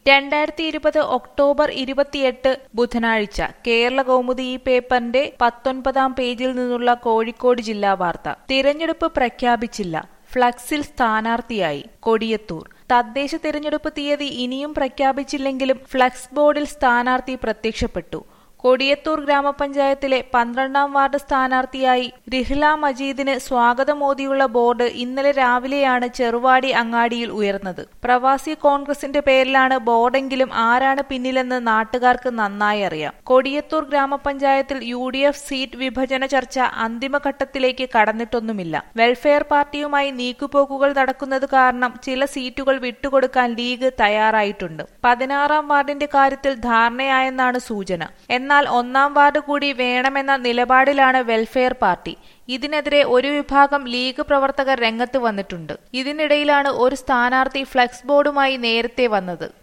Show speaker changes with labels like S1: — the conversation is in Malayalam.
S1: രണ്ടായിരത്തി ഇരുപത് ഒക്ടോബർ ഇരുപത്തിയെട്ട് ബുധനാഴ്ച കേരള കൗമുദി ഈ പേപ്പറിന്റെ പത്തൊൻപതാം പേജിൽ നിന്നുള്ള കോഴിക്കോട് ജില്ലാ വാർത്ത തിരഞ്ഞെടുപ്പ് പ്രഖ്യാപിച്ചില്ല ഫ്ലക്സിൽ സ്ഥാനാർത്ഥിയായി കൊടിയത്തൂർ തദ്ദേശ തിരഞ്ഞെടുപ്പ് തീയതി ഇനിയും പ്രഖ്യാപിച്ചില്ലെങ്കിലും ഫ്ലക്സ് ബോർഡിൽ സ്ഥാനാർത്ഥി പ്രത്യക്ഷപ്പെട്ടു കൊടിയത്തൂർ ഗ്രാമപഞ്ചായത്തിലെ പന്ത്രണ്ടാം വാർഡ് സ്ഥാനാർത്ഥിയായി റിഹ്ല മജീദിന് സ്വാഗതമോദിയുള്ള ബോർഡ് ഇന്നലെ രാവിലെയാണ് ചെറുവാടി അങ്ങാടിയിൽ ഉയർന്നത് പ്രവാസി കോൺഗ്രസിന്റെ പേരിലാണ് ബോർഡെങ്കിലും ആരാണ് പിന്നിലെന്ന് നാട്ടുകാർക്ക് നന്നായി അറിയാം കൊടിയത്തൂർ ഗ്രാമപഞ്ചായത്തിൽ യു ഡി എഫ് സീറ്റ് വിഭജന ചർച്ച അന്തിമഘട്ടത്തിലേക്ക് കടന്നിട്ടൊന്നുമില്ല വെൽഫെയർ പാർട്ടിയുമായി നീക്കുപോക്കുകൾ നടക്കുന്നത് കാരണം ചില സീറ്റുകൾ വിട്ടുകൊടുക്കാൻ ലീഗ് തയ്യാറായിട്ടുണ്ട് പതിനാറാം വാർഡിന്റെ കാര്യത്തിൽ ധാരണയായെന്നാണ് സൂചന എന്നാൽ ഒന്നാം വാർഡ് കൂടി വേണമെന്ന നിലപാടിലാണ് വെൽഫെയർ പാർട്ടി ഇതിനെതിരെ ഒരു വിഭാഗം ലീഗ് പ്രവർത്തകർ രംഗത്ത് വന്നിട്ടുണ്ട് ഇതിനിടയിലാണ് ഒരു സ്ഥാനാർത്ഥി ഫ്ലക്സ് ബോർഡുമായി നേരത്തെ വന്നത്